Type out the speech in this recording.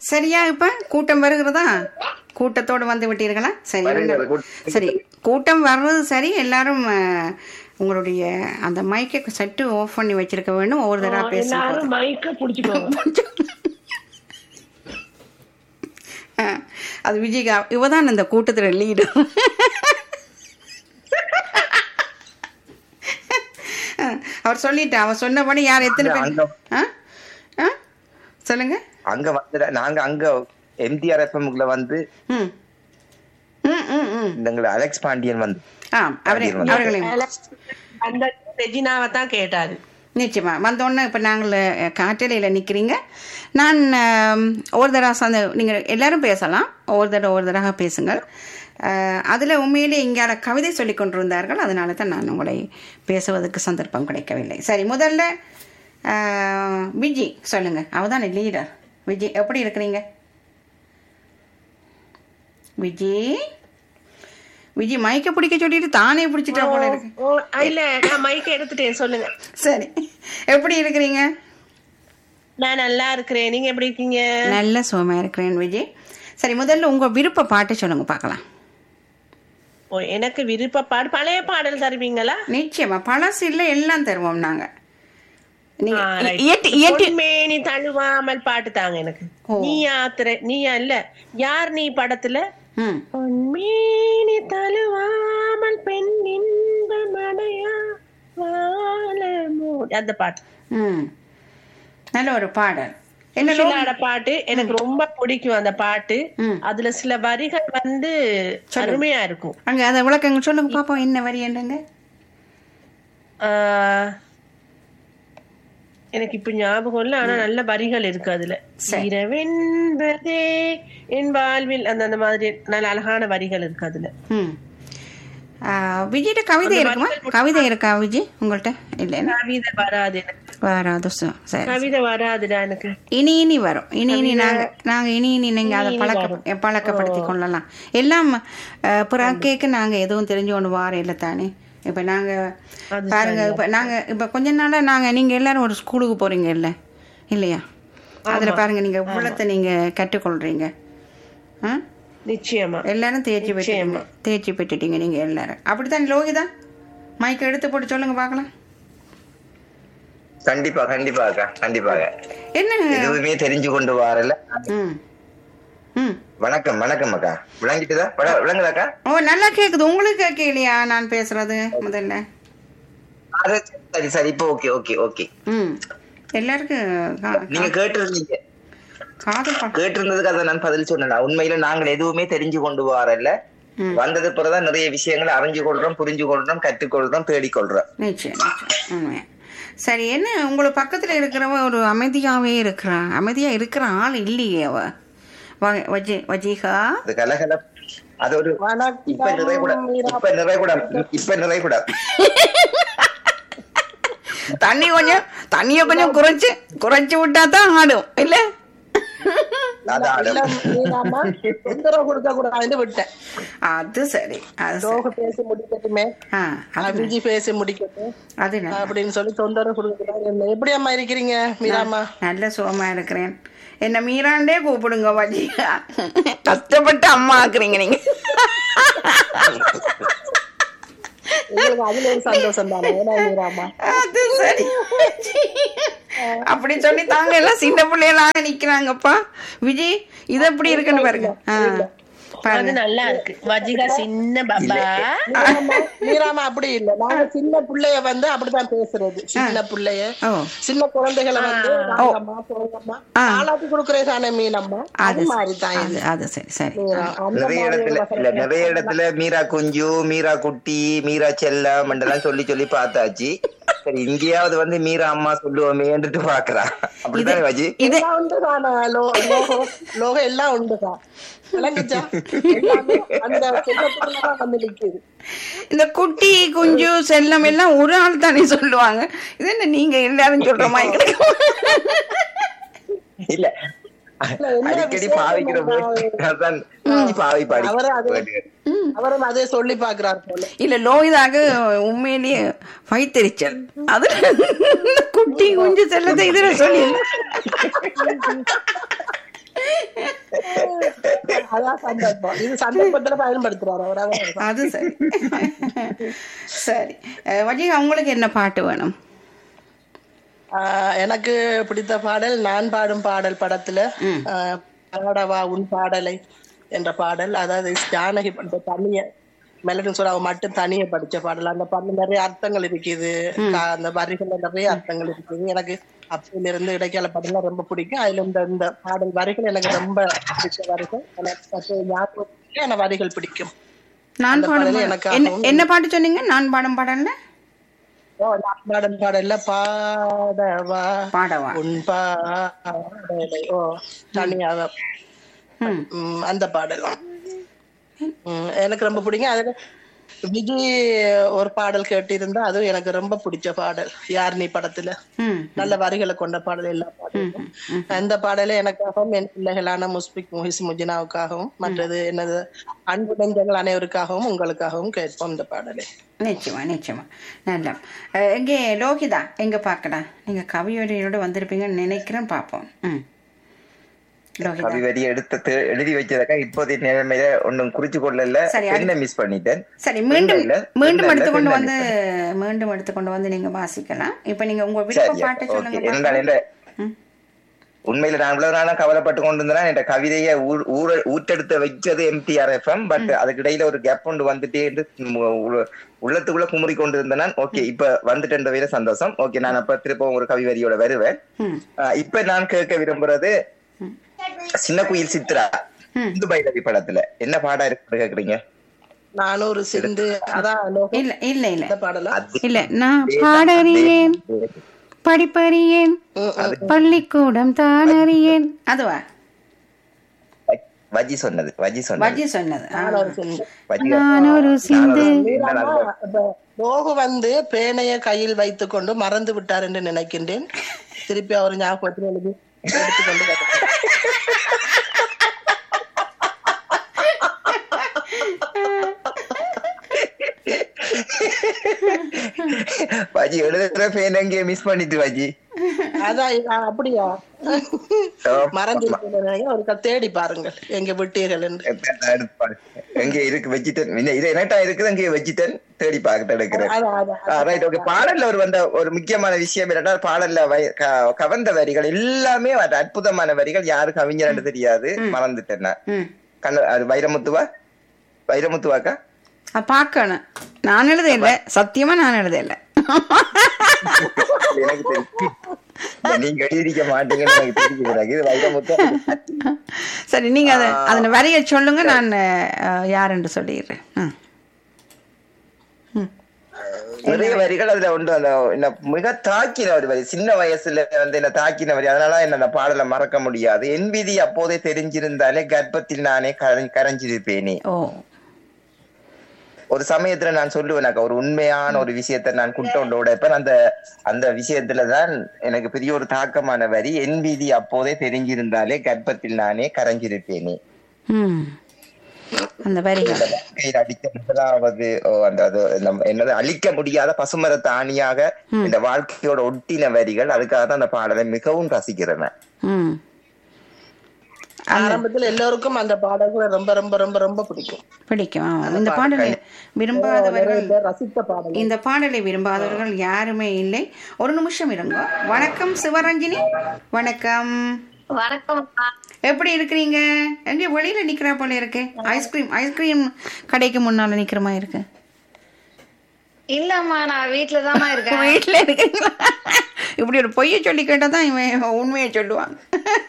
சரியா இப்ப கூட்டம் வருகிறதா கூட்டத்தோடு வந்து விட்டீர்களா சரி வருகிறது, ஒண்ணும்- கூட்டம். சரி கூட்டம் வர்றது சரி எல்லாரும் அஹ், உங்களுடைய அந்த மைக்கை சட்டு ஆஃப் பண்ணி வச்சிருக்க வேண்டும் ஒவ்வொரு தடவை பேசும் எல்லாரும் மைக்க புடிச்சுக்கோங்க அது விஜய்கா இவதான் இந்த கூட்டத்துல லீடர் அவர் சொல்லிட்டா அவர் சொன்னபடி யார் எத்தனை பேர் அங்க- ஆ? ஆ? சொல்லுங்க அங்க வந்து நாங்க அங்க எம்டிஆர் எஃப்எம்ல வந்து ம் ம் ம் ம் எங்களை அலெக்ஸ் பாண்டியன் வந்து ஆ அவரே பாண்டியன் அவர்களையும் அந்த ரெஜினாவை தான் கேட்டாரு நிச்சயமா வந்தோடனே இப்போ நாங்கள் காற்றலையில் நிற்கிறீங்க நான் ஆம், ஒரு தடவை சந்த நீங்கள் எல்லாரும் பேசலாம் ஒவ்வொரு தடவை ஒவ்வொரு தடவை பேசுங்கள் அதில் உண்மையிலே இங்கே கவிதை சொல்லி கொண்டிருந்தார்கள் அதனால தான் நான் உங்களை பேசுவதற்கு சந்தர்ப்பம் கிடைக்கவில்லை சரி முதல்ல ஆ, விஜி சொல்லுங்கள் அவ தானே லீடர் விஜி எப்படி இருக்கிறீங்க விஜி விஜி மைக்கை பிடிக்க சொல்லிட்டு தானே பிடிச்சிட்டா போல இருக்கு ஓ இல்ல நான் மைக்க எடுத்துட்டேன் சொல்லுங்க சரி எப்படி இருக்கிறீங்க நான் நல்லா இருக்கிறேன் நீங்க எப்படி இருக்கீங்க நல்ல சுகமா இருக்கிறேன் விஜய் சரி முதல்ல உங்க விருப்ப பாட்டு சொல்லுங்க பார்க்கலாம் ஓ எனக்கு விருப்ப பாடு பழைய பாடல் தருவீங்களா நிச்சயமா பழசு இல்லை எல்லாம் தருவோம் நாங்க நீங்க ஆ, right. இயற்றி இயற்றி பொன்மேனி தழுவாமல் பாட்டு தாங்க எனக்கு ஓ. நீ யாத்திரை நீயா இல்ல யார் நீ படத்துல ம் பொன்மேனி தழுவாமல் பெண் இன்ப மடையா வாழ மூடி அந்த பாட்டு ம் நல்ல ஒரு பாடல் என்ன லோ- சுஷிலாட பாட்டு எனக்கு ரொம்ப பிடிக்கும் அந்த பாட்டு ம். அதுல சில வரிகள் வந்து அருமையா இருக்கும் அங்க அதை விளக்கங்க சொல்லுங்க பாப்போம் என்ன வரி என்னங்க ஆஹ், எனக்கு இப்ப ஞாபகம் இல்ல ஆனா நல்ல வரிகள் இருக்கு அதுல இரவென்பதே என் வாழ்வில் அந்த அந்த மாதிரி நல்ல அழகான வரிகள் இருக்கு அதுல ம் ஆ, விஜய்கிட்ட கவிதை இருக்குமா கவிதை இருக்கா விஜய் உங்கள்கிட்ட இல்லைன்னா கவிதை வராது எனக்கு வராது சு- சரி கவிதை வராதுடா எனக்கு இனி இனி வரும் இனி இனி நாங்க நாங்க இனி இனி நீங்க அதை பழக்க பழக்கப்படுத்தி கொள்ளலாம் எல்லாம் அஹ், பிறக்கேக்கு நாங்க எதுவும் தெரிஞ்சு கொண்டு வாரம் இல்லை தானே இப்ப நாங்க பாருங்க இப்ப நாங்க இப்ப கொஞ்ச நாளா நாங்க நீங்க எல்லாரும் ஒரு ஸ்கூலுக்கு போறீங்க இல்ல இல்லையா அதுல பாருங்க நீங்க உள்ளத்தை நீங்க கற்றுக்கொள்றீங்க ஆ? நிச்சயமா எல்லாரும் தேர்ச்சி பெற்றுட்டீங்க தேர்ச்சி பெற்றுட்டீங்க நீங்க எல்லாரும் அப்படித்தான் லோகிதா மைக் எடுத்து போட்டு சொல்லுங்க பார்க்கலாம் கண்டிப்பா கண்டிப்பா அக்கா கண்டிப்பாக என்ன எதுவுமே தெரிஞ்சு கொண்டு வரல ம் ம் வணக்கம் வணக்கம் அக்கா விளங்கிட்டுதா விள- விளங்குதாக்கா ஓ நல்லா கேக்குது உங்களுக்கு கேட்கலையா நான் பேசுறது முதல்ல அது சரி சரி இப்போ ஓகே ஓகே ஓகே ம் எல்லாருக்கும் கா- நீங்க கேட்டிருந்தீங்க காது பா- கேட்டிருந்ததுக்கு அதை நான் பதில் சொன்னேன் உண்மையில நாங்கள் எதுவுமே தெரிஞ்சு கொண்டு வரல ம். வந்தது பிறகுதான் நிறைய விஷயங்களை அறிஞ்சு கொள்றோம் புரிஞ்சு கொள்றோம் கற்றுக்கொள்றோம் தேடிக்கொள்றோம் நிச்சயம் நிச்சயம் உண்மையா சரி என்ன உங்களுக்கு பக்கத்துல இருக்கிறவ ஒரு அமைதியாவே இருக்கிறா அமைதியா இருக்கிற ஆள் இல்லையே அவ வ- வஜி வஜிகா அது கலகல அது ஒரு இப்ப நிறைய கூட இப்ப நிறைய கூட இப்ப நிறைய கூட தண்ணி கொஞ்சம் தண்ணிய கொஞ்சம் குறைச்சு குறைச்சு விட்டா தான் ஆடும் இல்ல அதான் இல்ல, நீதாம்மா தொந்தரவு கொடுக்க கூடாதுன்னு விட்டேன் அது சரி அது சரி. லோக பேசி முடிக்கட்டுமே ஆ அது அபிஜி பேசி முடிக்கட்டும் அது நல்ல- அப்படின்னு சொல்லி தொந்தரவு கொடுக்க கூடாது எப்படி அம்மா இருக்கிறீங்க மீராம்மா நல்ல சுகமா இருக்கிறேன் என்ன மீராண்டே கூப்பிடுங்க வஜிகா கஷ்டப்பட்டு அம்மா ஆக்குறீங்க நீங்க உங்களுக்கு அதுல ஒரு சந்தோஷம் தானே ஏன்னா மீராம்மா அது சரி அப்படி சொல்லி தாங்க எல்லாம் சின்ன பிள்ளைகளாக நிக்கிறாங்கப்பா விஜய் இது எப்படி இருக்குன்னு பாருங்க ஆ, அது பாருங்க நல்லா இருக்கு வஜிகா சின்ன பாபா மீராமா அப்படி இல்ல நாங்க சின்ன பிள்ளைய வந்து அப்படித்தான் பேசுறது சின்ன பிள்ளைய ஓ சின்ன குழந்தைகளை வந்து வாங்கம்மா, போங்கம்மா தாளாட்டி கொடுக்கறே தானே மீனம்மா அது அது மாதிரிதான் அது அது சரி சரி மீரா. அந்த நிறைய இடத்துல இல்ல நிறைய இடத்துல மீரா குஞ்சு மீரா குட்டி மீரா செல்லம் எல்லாம் சொல்லி சொல்லி பார்த்தாச்சு சரி இங்கேயாவது வந்து மீரா அம்மா சொல்லுவோமேன்ட்டு பாக்குறா அப்படித்தானே வஜி இது எல்லாம் உண்டுதான் லோ- லோகம் லோகம் எல்லாம் உண்டுதான் விளங்குச்சா எல்லாமே அந்த செல்லத்துக்குள்ளதான் வந்து நிக்குது இந்த குட்டி குஞ்சு செல்லம் எல்லாம் ஒரு ஆள் தானே சொல்லுவாங்க இது என்ன நீங்க எல்லாரும் சொல்ற மாதிரி கிடக்கு இல்ல அடிக்கடி பாவிக்கிற அதான் பாவி பாடி அவரு அது அவரும் அதே சொல்லி பாக்குறாரு போல இல்ல லோகிதாக உண்மையிலேயே வைத்தறிச்சல் அது குட்டி குஞ்சு செல்லத்தை இதுல சொல்லி அதான் சந்தர்ப்பம் இது சந்தர்ப்பத்துல பயன்படுத்துறாரு அவர் அதான் அது சரி சரி அஹ், வஜிகா உங்களுக்கு என்ன பாட்டு வேணும் ஆஹ் எனக்கு பிடித்த பாடல் நான் பாடும் பாடல் படத்துல ஆஹ் பாடவா உன் பாடலை என்ற பாடல் அதாவது ஜானகி படித்த தனிய மெலடின் சொல்ல அவ மட்டும் தனிய படிச்ச பாடல் அந்த பாடல் நிறைய அர்த்தங்கள் இருக்குது கா- அந்த வரிகள்ல நிறைய அர்த்தங்கள் இருக்குது எனக்கு அப்பையில இருந்து இடைக்கால பாடலாம் ரொம்ப பிடிக்கும் அதுல இந்த இந்த பாடல் வரிகள் எனக்கு ரொம்ப பிடிச்ச வரிகள் எனக்கு சற்று ஞாபகம் இருக்கு. எனக்கு வரிகள் பிடிக்கும் நான் அந்த பாடும் பாடல் பாடல். எனக்காகவும் என்ன என்ன பாட்டு சொன்னீங்க நான் பாடும் பாடல்ல ஓ, நான் பாடும் பாடல்ல பாடவா பாடவா உன் பாடலை ஓ தனியாக ம் உம், அந்த பாடல் உம், எனக்கு ரொம்ப பிடிக்கும் அதுல விஜய் ஒரு பாடல் கேட்டிருந்தா அதுவும் எனக்கு ரொம்ப பிடிச்ச பாடல் யார் நீ படத்துல ம் நல்ல வரிகளை கொண்ட பாடல் எல்லா பாடலும் அந்த பாடலே எனக்காகவும் என் பிள்ளைகளான முஸ்பிக் முஹிஸ் முஜினாவுக்காகவும் மற்றது என்னது அன்பு நெஞ்சங்கள் அனைவருக்காகவும் உங்களுக்காகவும் கேட்போம் இந்த பாடலை நிச்சயமா நிச்சயமா நல்லா அஹ், எங்கே லோகிதா எங்க பார்க்கலாம் நீங்க கவியோட வந்திருப்பீங்கன்னு நினைக்கிறேன் பார்ப்போம் ம் லோகிதா கவி வரி எடுத்து தே- எழுதி வச்சதக்கா இப்போதைய நிலைமையில ஒண்ணும் குறிச்சு கொள்ளல சரி, என்ன மிஸ் பண்ணிட்டேன் சரி மீண்டும் இல்ல, மீண்டும் இல்ல, எடுத்துக்கொண்டு இல்ல, வந்து மீண்டும் எடுத்துக்கொண்டு வந்து நீங்க வாசிக்கலாம் இப்ப நீங்க உங்க விருப்ப சரி பாட்டு ஓகே சொல்லுங்க என்னடா பார்க்கலாம். என்ன ம். உண்மையில நான் இவ்வளவு நாளா கவலைப்பட்டு கொண்டு இருந்தேன் என் கவிதையை ஊர் ஊர- ஊற்றெடுத்து வச்சது எம்டிஆர் எஃப்எம் பட் அதுக்கு இடையில ஒரு கேப் ஒன்று வந்துட்டே இருந்து மு- உள்ள- உள்ளத்துக்குள்ள குமுறி கொண்டு இருந்தேன் ஓகே இப்ப வந்துட்டேன்ற வகையில சந்தோஷம் ஓகே நான் அப்ப திருப்பவும் ஒரு கவி வரியோட வருவேன் ம் ஆஹ் இப்ப நான் கேட்க விரும்புறது சின்ன குயில் சித்ரா ம். இந்து பைரவி படத்துல என்ன பாடா இருக்கு கேக்குறீங்க நானூறு சிந்து அதான் லோகம் இல்ல இல்ல இல்ல இந்த பாடலா அது இல்ல நான் பாடறியேன் படிப்பறியேன் பள்ளிக்கூடம் தான் அறியேன் அதுவா வஜி சொன்னது வஜி சொன்னது வஜி சொன்னது ஆ. நானூறு சிந்து வஜி நான் ஒரு சிந்து என்ன நல்ல- இப்ப லோகு வந்து பேனைய கையில் வைத்துக் கொண்டு மறந்து விட்டார் என்று நினைக்கின்றேன் திருப்பி அவர் ஞாபகத்தில் எழுதி எடுத்துக்கொண்டு வருகிறார். வஜி எழுதுற பேன் எங்கேயே மிஸ் பண்ணிட்டு வஜி அதான் இது- ஆ, அப்படியா ஓ, மறந்து இருக்கிறேன். ஒருக்கா தேடி பாருங்கள் எங்க விட்டீர்கள் என்று எங்க இருக்கு வச்சிட்டேன் இல்ல, இது என்னட்டா இருக்குது அங்கே வச்சிட்டேன் தேடி பார்க்க எடுக்கிறேன் அதான், அதான். ரைட் ஓகே பாடல்ல ஒரு வந்த ஒரு முக்கியமான விஷயம் என்னன்னா பாடல்ல வை- க- கவர்ந்த வரிகள் எல்லாமே அது அற்புதமான வரிகள் யாரு கவிஞர்னு தெரியாது மறந்துட்டேன் நான். ம் கண்ண அது வைரமுத்துவா வைரமுத்துவாக்கா அ, பார்க்கணும் நான் எழுத இல்ல சத்தியமா நான் எழுத இல்ல எனக்கு தெரியும் இல்ல, நீங்க எழுதிருக்க மாட்டீங்கன்னு எனக்கு தெரிஞ்சுக்கிறாங்க இது வைரமுத்து சரி நீங்க அதை அதன் வரியை சொல்லுங்க நான் அஹ், யாருன்னு சொல்லிடுறேன் ம். நிறைய வரிகள் அதுல உண்டு அந்த என்ன மிக தாக்கின ஒரு வரி சின்ன வயசுல வந்து என்ன தாக்கின வரி அதனால என்ன அந்த பாடலை மறக்க முடியாது என் விதி அப்போதே தெரிஞ்சிருந்தாலே கர்ப்பத்தில் நானே கரை- கரைஞ்சிருப்பேனே ஓ ஒரு சமயத்துல நான் சொல்லுவேன் ஒரு உண்மையான ஒரு விஷயத்தை நான் குட்டோண்ட உடைப்பேன் அந்த அந்த விஷயத்துலதான் எனக்கு பெரிய ஒரு தாக்கமான வரி என் விதி அப்போதே தெரிஞ்சிருந்தாலே கர்ப்பத்தில் நானே கரைஞ்சிருப்பேனே ம் அந்த வரிகள் வாழ்க்கையில் அடிக்க முதலாவது ஓ, அந்த அது நம்ம என்னது அழிக்க முடியாத பசுமரத்து ஆணியாக இந்த வாழ்க்கையோட ஒட்டின வரிகள் அதுக்காக தான் அந்த பாடலை மிகவும் ரசிக்கிறேன் நான். ம் ஆரம்பத்துல எல்லோருக்கும் அந்த பாடல்கள் ரொம்ப ரொம்ப ரொம்ப ரொம்ப பிடிக்கும் பிடிக்கும் ஆமாம் இந்த பாடலை விரும்பாதவர்கள் நிறைய பேர் ரசித்த பாடல் இந்த பாடலை விரும்பாதவர்கள் யாருமே இல்லை ஒரு நிமிஷம் இருங்க வணக்கம் சிவரஞ்சினி வணக்கம் வணக்கம் அக்கா. எப்படி இருக்கிறீங்க எங்க வெளியில நிக்கிறா போல இருக்கு ஐஸ்கிரீம் ஐஸ்கிரீம் கடைக்கு முன்னால நிக்கிற மாதிரி இருக்கு இல்லம்மா நான் வீட்டுலதாம்மா இருக்கேன் வீட்டுல இருக்கீங்களா இப்படி ஒரு பொய்யை சொல்லி கேட்டா தான் இவன் உண்மையை சொல்லுவாங்க